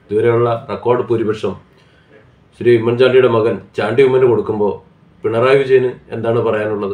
ഇതുവരെയുള്ള റെക്കോർഡ് ഭൂരിപക്ഷം ശ്രീ ഉമ്മൻചാണ്ടിയുടെ മകൻ ചാണ്ടി ഉമ്മന് കൊടുക്കുമ്പോൾ പിണറായി വിജയന് എന്താണ് പറയാനുള്ളത്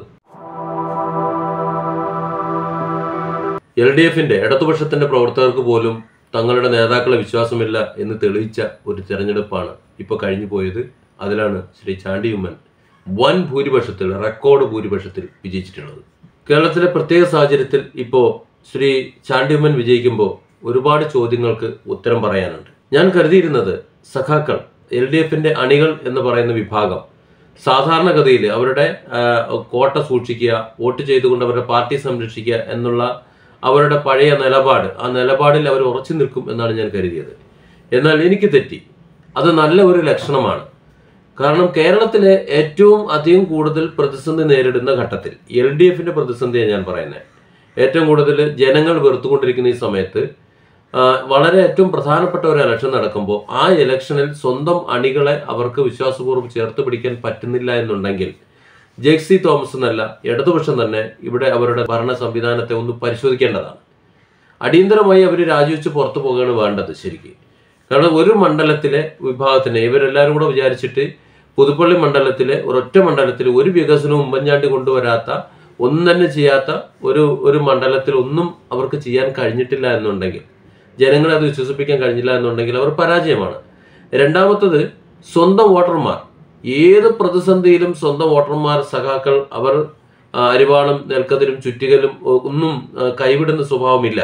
എൽ ഡി എഫിന്റെ ഇടതുപക്ഷത്തിന്റെ പ്രവർത്തകർക്ക് പോലും തങ്ങളുടെ നേതാക്കളെ വിശ്വാസമില്ല എന്ന് തെളിയിച്ച ഒരു തെരഞ്ഞെടുപ്പാണ് ഇപ്പോൾ കഴിഞ്ഞു പോയത് അതിലാണ് ശ്രീ ചാണ്ടി ഉമ്മൻ വൻ ഭൂരിപക്ഷത്തിൽ റെക്കോർഡ് ഭൂരിപക്ഷത്തിൽ വിജയിച്ചിട്ടുള്ളത് കേരളത്തിലെ പ്രത്യേക സാഹചര്യത്തിൽ ഇപ്പോൾ ശ്രീ ചാണ്ടി ഉമ്മൻ വിജയിക്കുമ്പോൾ ഒരുപാട് ചോദ്യങ്ങൾക്ക് ഉത്തരം പറയാനുണ്ട് ഞാൻ കരുതിയിരുന്നത് സഖാക്കൾ എൽ ഡി എഫിന്റെ അണികൾ എന്ന് പറയുന്ന വിഭാഗം സാധാരണഗതിയിൽ അവരുടെ ആ, കോട്ട സൂക്ഷിക്കുക വോട്ട് ചെയ്തുകൊണ്ട് അവരുടെ പാർട്ടി സംരക്ഷിക്കുക എന്നുള്ള അവരുടെ പഴയ നിലപാട് ആ നിലപാടിൽ അവർ ഉറച്ചു നിൽക്കും എന്നാണ് ഞാൻ കരുതിയത് എന്നാൽ എനിക്ക് തെറ്റി അത് നല്ല ഒരു ലക്ഷണമാണ് കാരണം കേരളത്തിലെ ഏറ്റവും അധികം കൂടുതൽ പ്രതിസന്ധി നേരിടുന്ന ഘട്ടത്തിൽ എൽ ഡി എഫിന്റെ പ്രതിസന്ധിയാണ് ഞാൻ പറയുന്നത് ഏറ്റവും കൂടുതൽ ജനങ്ങൾ വെറുത്തുകൊണ്ടിരിക്കുന്ന ഈ സമയത്ത് ആ, വളരെ ഏറ്റവും പ്രധാനപ്പെട്ട ഒരു ഇലക്ഷൻ നടക്കുമ്പോൾ ആ ഇലക്ഷനിൽ സ്വന്തം അണികളെ അവർക്ക് വിശ്വാസപൂർവ്വം ചേർത്ത് പിടിക്കാൻ പറ്റുന്നില്ല എന്നുണ്ടെങ്കിൽ ജെക്സി തോമസ് എന്നല്ല ഇടതുപക്ഷം തന്നെ ഇവിടെ അവരുടെ ഭരണ സംവിധാനത്തെ ഒന്ന് പരിശോധിക്കേണ്ടതാണ് അടിയന്തരമായി അവർ രാജിവെച്ച് പുറത്തു പോകുകയാണ് വേണ്ടത് ശരിക്കും കാരണം ഒരു മണ്ഡലത്തിലെ വിഭാഗത്തിന് ഇവരെല്ലാവരും കൂടെ വിചാരിച്ചിട്ട് പുതുപ്പള്ളി മണ്ഡലത്തിലെ ഒരൊറ്റ മണ്ഡലത്തിൽ ഒരു വികസനവും ഉമ്മൻചാണ്ടി കൊണ്ടുവരാത്ത ഒന്നും തന്നെ ചെയ്യാത്ത ഒരു ഒരു മണ്ഡലത്തിൽ ഒന്നും അവർക്ക് ചെയ്യാൻ കഴിഞ്ഞിട്ടില്ല എന്നുണ്ടെങ്കിൽ ജനങ്ങളെ അത് വിശ്വസിപ്പിക്കാൻ കഴിഞ്ഞില്ല എന്നുണ്ടെങ്കിൽ അവർ പരാജയമാണ് രണ്ടാമത്തത് സ്വന്തം വോട്ടർമാർ ഏത് പ്രതിസന്ധിയിലും സ്വന്തം വോട്ടർമാർ സഖാക്കൾ അവർ ആ, അരിവാളും നെൽക്കതിരും ചുറ്റികലും ഒ- ഒന്നും ആ, കൈവിടുന്ന സ്വഭാവമില്ല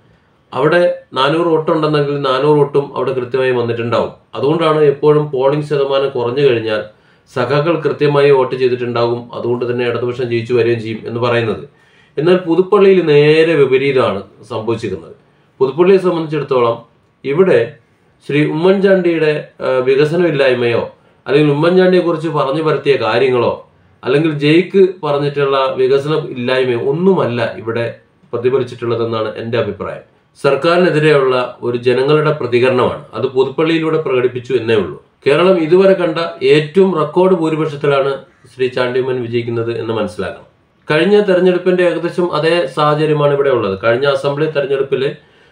അവിടെ നാനൂറ് വോട്ടുണ്ടെന്നെങ്കിൽ നാനൂറ് വോട്ടും അവിടെ കൃത്യമായി വന്നിട്ടുണ്ടാവും അതുകൊണ്ടാണ് എപ്പോഴും പോളിംഗ് ശതമാനം കുറഞ്ഞു കഴിഞ്ഞാൽ സഖാക്കൾ കൃത്യമായി വോട്ട് ചെയ്തിട്ടുണ്ടാകും അതുകൊണ്ട് തന്നെ ഇടതുപക്ഷം ജയിച്ചു വരികയും ചെയ്യും എന്ന് പറയുന്നത് എന്നാൽ പുതുപ്പള്ളിയിൽ നേരെ വിപരീതമാണ് സംഭവിച്ചിരിക്കുന്നത് പുതുപ്പള്ളിയെ സംബന്ധിച്ചിടത്തോളം ഇവിടെ ശ്രീ ഉമ്മൻചാണ്ടിയുടെ ആ, വികസനമില്ലായ്മയോ അല്ലെങ്കിൽ ഉമ്മൻചാണ്ടിയെ കുറിച്ച് പറഞ്ഞു പരത്തിയ കാര്യങ്ങളോ അല്ലെങ്കിൽ ജയിക്ക് പറഞ്ഞിട്ടുള്ള വികസനം ഇല്ലായ്മയോ ഒന്നുമല്ല ഇവിടെ പ്രതിഫലിച്ചിട്ടുള്ളതെന്നാണ് എൻ്റെ അഭിപ്രായം സർക്കാരിനെതിരെയുള്ള ഒരു ജനങ്ങളുടെ പ്രതികരണമാണ് അത് പുതുപ്പള്ളിയിലൂടെ പ്രകടിപ്പിച്ചു എന്നേ ഉള്ളൂ കേരളം ഇതുവരെ കണ്ട ഏറ്റവും റെക്കോർഡ് ഭൂരിപക്ഷത്തിലാണ് ശ്രീ ചാണ്ടിയമ്മൻ വിജയിക്കുന്നത് എന്ന് മനസ്സിലാക്കണം കഴിഞ്ഞ തെരഞ്ഞെടുപ്പിന്റെ ഏകദേശം അതേ സാഹചര്യമാണ് ഇവിടെ ഉള്ളത് കഴിഞ്ഞ അസംബ്ലി തെരഞ്ഞെടുപ്പിൽ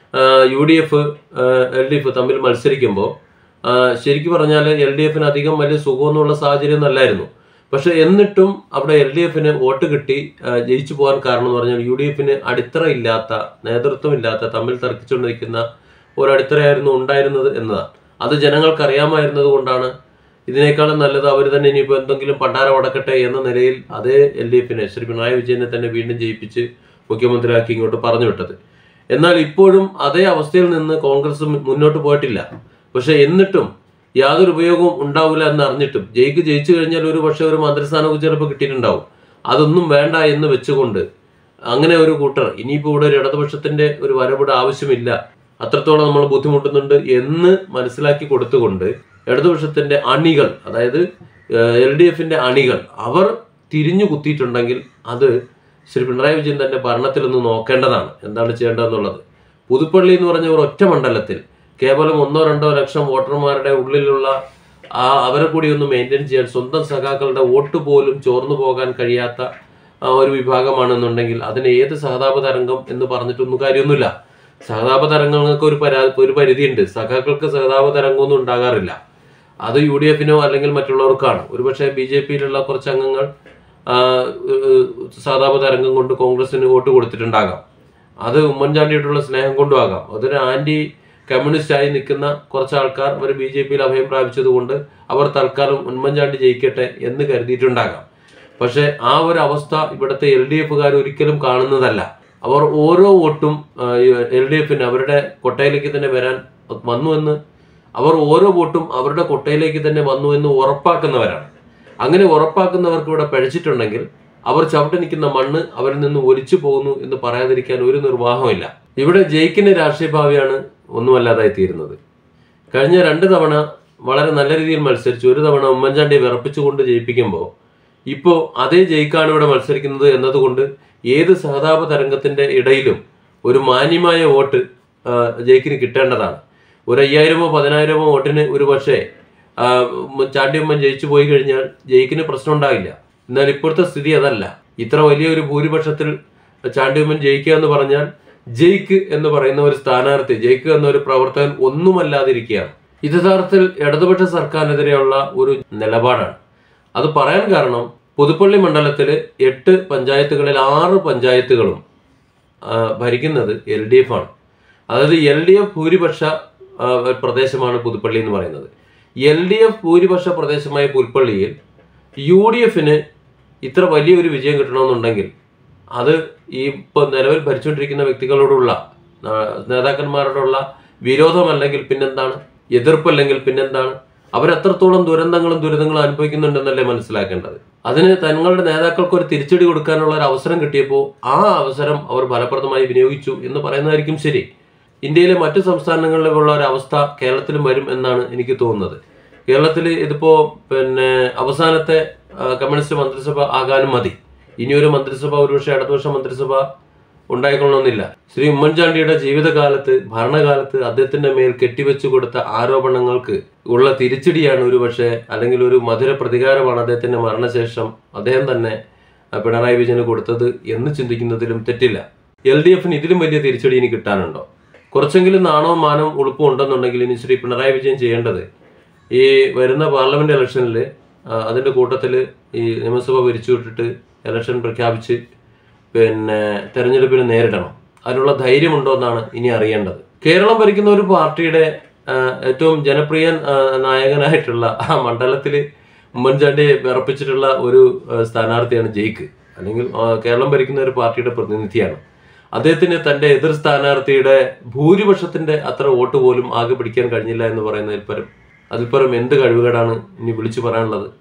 U D F L D F തമ്മിൽ മത്സരിക്കുമ്പോൾ ശരിക്കും പറഞ്ഞാൽ എൽ ഡി എഫിന് അധികം വലിയ സുഖമൊന്നുമുള്ള സാഹചര്യം ഒന്നല്ലായിരുന്നു പക്ഷെ എന്നിട്ടും അവിടെ എൽ ഡി എഫിന് വോട്ട് കിട്ടി ആ, ജയിച്ചു പോകാൻ കാരണം എന്ന് പറഞ്ഞാൽ യു ഡി എഫിന് അടിത്തറ ഇല്ലാത്ത നേതൃത്വം ഇല്ലാത്ത തമ്മിൽ തർക്കിച്ചുകൊണ്ടിരിക്കുന്ന ഒരു അടിത്തറയായിരുന്നു ഉണ്ടായിരുന്നത് എന്നതാണ് അത് ജനങ്ങൾക്ക് അറിയാമായിരുന്നത് കൊണ്ടാണ് ഇതിനേക്കാളും നല്ലത് അവർ തന്നെ ഇനിയിപ്പോൾ എന്തെങ്കിലും പണ്ടാരം അടക്കട്ടെ എന്ന നിലയിൽ അതേ എൽ ഡി എഫിനെ ശ്രീ പിണറായി വിജയനെ തന്നെ വീണ്ടും ജയിപ്പിച്ച് മുഖ്യമന്ത്രിയാക്കി ഇങ്ങോട്ട് പറഞ്ഞു വിട്ടത് എന്നാൽ ഇപ്പോഴും അതേ അവസ്ഥയിൽ നിന്ന് കോൺഗ്രസ് മുന്നോട്ട് പോയിട്ടില്ല പക്ഷെ എന്നിട്ടും യാതൊരു ഉപയോഗവും ഉണ്ടാവില്ല എന്ന് അറിഞ്ഞിട്ടും ജയിക്ക് ജയിച്ചു കഴിഞ്ഞാൽ ഒരു പക്ഷേ ഒരു മന്ത്രിസ്ഥാനമൊക്കെ ചിലപ്പോൾ കിട്ടിയിട്ടുണ്ടാവും അതൊന്നും വേണ്ട എന്ന് വെച്ചുകൊണ്ട് അങ്ങനെ ഒരു കൂട്ടർ ഇനിയിപ്പോൾ ഇവിടെ ഒരു ഇടതുപക്ഷത്തിന്റെ ഒരു വരവിടെ ആവശ്യമില്ല അത്രത്തോളം നമ്മൾ ബുദ്ധിമുട്ടുന്നുണ്ട് എന്ന് മനസ്സിലാക്കി കൊടുത്തുകൊണ്ട് ഇടതുപക്ഷത്തിന്റെ അണികൾ അതായത് എൽ ഡി എഫിന്റെ അണികൾ അവർ തിരിഞ്ഞു കുത്തിയിട്ടുണ്ടെങ്കിൽ അത് ശ്രീ പിണറായി വിജയൻ തന്റെ ഭരണത്തിലൊന്ന് നോക്കേണ്ടതാണ് എന്താണ് ചെയ്യേണ്ടതെന്നുള്ളത് പുതുപ്പള്ളി എന്ന് പറഞ്ഞ ഒരു ഒറ്റ മണ്ഡലത്തിൽ കേവലം ഒന്നോ രണ്ടോ ലക്ഷം വോട്ടർമാരുടെ ഉള്ളിലുള്ള ആ അവരെ കൂടി ഒന്ന് മെയിൻറ്റെയിൻ ചെയ്യാൻ സ്വന്തം സഖാക്കളുടെ വോട്ട് പോലും ചോർന്നു പോകാൻ കഴിയാത്ത ആ, ഒരു വിഭാഗമാണെന്നുണ്ടെങ്കിൽ അതിന് ഏത് സഹതാപ തരംഗം എന്ന് പറഞ്ഞിട്ടൊന്നും കാര്യമൊന്നുമില്ല സഹതാപ തരംഗങ്ങൾക്ക് ഒരു പരാ ഒരു പരിധിയുണ്ട് സഖാക്കൾക്ക് സഹതാപ തരംഗമൊന്നും ഉണ്ടാകാറില്ല അത് യു ഡി എഫിനോ അല്ലെങ്കിൽ മറ്റുള്ളവർക്കാണ് ഒരുപക്ഷെ ബി ജെ പിയിലുള്ള കുറച്ച് അംഗങ്ങൾ ആ, ഏഹ്, സഹതാപ തരംഗം കൊണ്ട് കോൺഗ്രസിന് വോട്ട് കൊടുത്തിട്ടുണ്ടാകാം അത് ഉമ്മൻചാണ്ടിയോടുള്ള സ്നേഹം കൊണ്ടും ആകാം അതൊരു ആന്റി കമ്മ്യൂണിസ്റ്റ് ആയി നിൽക്കുന്ന കുറച്ച് ആൾക്കാർ അവർ ബി ജെ പിയിൽ അഭയം പ്രാപിച്ചതുകൊണ്ട് അവർ തൽക്കാലം ഉമ്മൻചാണ്ടി ജയിക്കട്ടെ എന്ന് കരുതിയിട്ടുണ്ടാകാം പക്ഷെ ആ ഒരു അവസ്ഥ ഇവിടുത്തെ എൽ ഡി എഫുകാർ ഒരിക്കലും കാണുന്നതല്ല അവർ ഓരോ വോട്ടും എൽ ഡി എഫിന് അവരുടെ കൊട്ടയിലേക്ക് തന്നെ വരാൻ വന്നു എന്ന് അവർ ഓരോ വോട്ടും അവരുടെ കൊട്ടയിലേക്ക് തന്നെ വന്നു എന്ന് ഉറപ്പാക്കുന്നവരാണ് അങ്ങനെ ഉറപ്പാക്കുന്നവർക്ക് ഇവിടെ പഴിച്ചിട്ടുണ്ടെങ്കിൽ അവർ ചവിട്ടി നിൽക്കുന്ന മണ്ണ് അവരിൽ നിന്ന് ഒലിച്ചു പോകുന്നു എന്ന് പറയാതിരിക്കാൻ ഒരു നിർവാഹമില്ല ഇവിടെ ജയിക്കിന്റെ രാഷ്ട്രീയ ഭാവിയാണ് ഒന്നുമല്ലാതായി തീരുന്നത് കഴിഞ്ഞ രണ്ട് തവണ വളരെ നല്ല രീതിയിൽ മത്സരിച്ചു ഒരു തവണ ഉമ്മൻചാണ്ടിയെ വിറപ്പിച്ചുകൊണ്ട് ജയിപ്പിക്കുമ്പോൾ ഇപ്പോൾ അതേ ജയിക്കാണ് ഇവിടെ മത്സരിക്കുന്നത് എന്നതുകൊണ്ട് ഏത് സഹതാപ തരംഗത്തിന്റെ ഇടയിലും ഒരു മാന്യമായ വോട്ട് ആ, ജയിക്കിന് കിട്ടേണ്ടതാണ് ഒരു അയ്യായിരമോ പതിനായിരമോ വോട്ടിന് ഒരു പക്ഷേ ആ, ഉമ്മ- ചാണ്ടിയമ്മൻ ജയിച്ചു പോയി കഴിഞ്ഞാൽ ജയിക്കിന് പ്രശ്നം ഉണ്ടാകില്ല എന്നാൽ ഇപ്പോഴത്തെ സ്ഥിതി അതല്ല ഇത്ര വലിയൊരു ഭൂരിപക്ഷത്തിൽ ചാണ്ടിയമ്മൻ ജയിക്കുക എന്ന് പറഞ്ഞാൽ ജയിക്ക് എന്ന് പറയുന്ന ഒരു സ്ഥാനാർത്ഥി ജയിക്ക് എന്ന ഒരു പ്രവർത്തകൻ ഒന്നുമല്ലാതിരിക്കുകയാണ് ഇത് യഥാർത്ഥത്തിൽ ഇടതുപക്ഷ സർക്കാരിനെതിരെയുള്ള ഒരു നിലപാടാണ് അത് പറയാൻ കാരണം പുതുപ്പള്ളി മണ്ഡലത്തിൽ എട്ട് പഞ്ചായത്തുകളിൽ ആറ് പഞ്ചായത്തുകളും ആ, ഭരിക്കുന്നത് എൽ ഡി എഫ് ആണ് അതായത് എൽ ഡി എഫ് ഭൂരിപക്ഷ ആ, പ്രദേശമാണ് പുതുപ്പള്ളി എന്ന് പറയുന്നത് എൽ ഡി എഫ് ഭൂരിപക്ഷ പ്രദേശമായ പുൽപ്പള്ളിയിൽ യു ഡി എഫിന് ഇത്ര വലിയൊരു വിജയം കിട്ടണമെന്നുണ്ടെങ്കിൽ അത് ഈ ഇപ്പോൾ നിലവിൽ ഭരിച്ചുകൊണ്ടിരിക്കുന്ന വ്യക്തികളോടുള്ള ആ, നേതാക്കന്മാരോടുള്ള വിരോധമല്ലെങ്കിൽ പിന്നെന്താണ് എതിർപ്പല്ലെങ്കിൽ പിന്നെന്താണ് അവരെത്രത്തോളം ദുരന്തങ്ങളും ദുരിതങ്ങളും അനുഭവിക്കുന്നുണ്ടെന്നല്ലേ മനസ്സിലാക്കേണ്ടത് അതിന് തങ്ങളുടെ നേതാക്കൾക്ക് ഒരു തിരിച്ചടി കൊടുക്കാനുള്ള ഒരു അവസരം കിട്ടിയപ്പോൾ ആ അവസരം അവർ ഫലപ്രദമായി വിനിയോഗിച്ചു എന്ന് പറയുന്നതായിരിക്കും ശരി ഇന്ത്യയിലെ മറ്റു സംസ്ഥാനങ്ങളിലുള്ള ഒരു അവസ്ഥ കേരളത്തിലും വരും എന്നാണ് എനിക്ക് തോന്നുന്നത് കേരളത്തിൽ ഇതിപ്പോ പിന്നെ അവസാനത്തെ ആ, കമ്മ്യൂണിസ്റ്റ് മന്ത്രിസഭ ആകാനും മതി ഇനിയൊരു മന്ത്രിസഭ ഒരുപക്ഷെ അടുത്ത വർഷം മന്ത്രിസഭ ഉണ്ടായിക്കൊള്ളണമെന്നില്ല ശ്രീ ഉമ്മൻചാണ്ടിയുടെ ജീവിതകാലത്ത് ഭരണകാലത്ത് അദ്ദേഹത്തിന്റെ മേൽ കെട്ടിവെച്ചു കൊടുത്ത ആരോപണങ്ങൾക്ക് ഉള്ള തിരിച്ചടിയാണ് ഒരുപക്ഷെ അല്ലെങ്കിൽ ഒരു മധുര പ്രതികാരമാണ് അദ്ദേഹത്തിന്റെ മരണശേഷം അദ്ദേഹം തന്നെ ആ, പിണറായി വിജയന് കൊടുത്തത് എന്ന് ചിന്തിക്കുന്നതിലും തെറ്റില്ല എൽ ഡി എഫിന് ഇതിലും വലിയ തിരിച്ചടി ഇനി കിട്ടാനുണ്ടോ കുറച്ചെങ്കിലും നാണവും മാനവും ഉളുപ്പും ഉണ്ടെന്നുണ്ടെങ്കിൽ ഇനി ശ്രീ പിണറായി വിജയൻ ചെയ്യേണ്ടത് ഈ വരുന്ന പാർലമെന്റ് ഇലക്ഷനിൽ അതിന്റെ കൂട്ടത്തിൽ ഈ നിയമസഭ പിരിച്ചുവിട്ടിട്ട് ഇലക്ഷൻ പ്രഖ്യാപിച്ച് പിന്നെ തെരഞ്ഞെടുപ്പിന് നേരിടണം അതിനുള്ള ധൈര്യമുണ്ടോ എന്നാണ് ഇനി അറിയേണ്ടത് കേരളം ഭരിക്കുന്ന ഒരു പാർട്ടിയുടെ ആ, ഏറ്റവും ജനപ്രിയ ആ, നായകനായിട്ടുള്ള ആ മണ്ഡലത്തിൽ ഉമ്മൻചാണ്ടിയെ വിറപ്പിച്ചിട്ടുള്ള ഒരു ആ, സ്ഥാനാർത്ഥിയാണ് ജയിക്ക് അല്ലെങ്കിൽ ആ, കേരളം ഭരിക്കുന്ന ഒരു പാർട്ടിയുടെ പ്രതിനിധിയാണ് അദ്ദേഹത്തിന് തന്റെ എതിർ സ്ഥാനാർത്ഥിയുടെ ഭൂരിപക്ഷത്തിന്റെ അത്ര വോട്ട് പോലും ആകെ പിടിക്കാൻ കഴിഞ്ഞില്ല എന്ന് പറയുന്നതിൽ പരം അതിൽ പരം എന്ത് കഴിവുകേടാണ് ഇനി വിളിച്ചു പറയാനുള്ളത്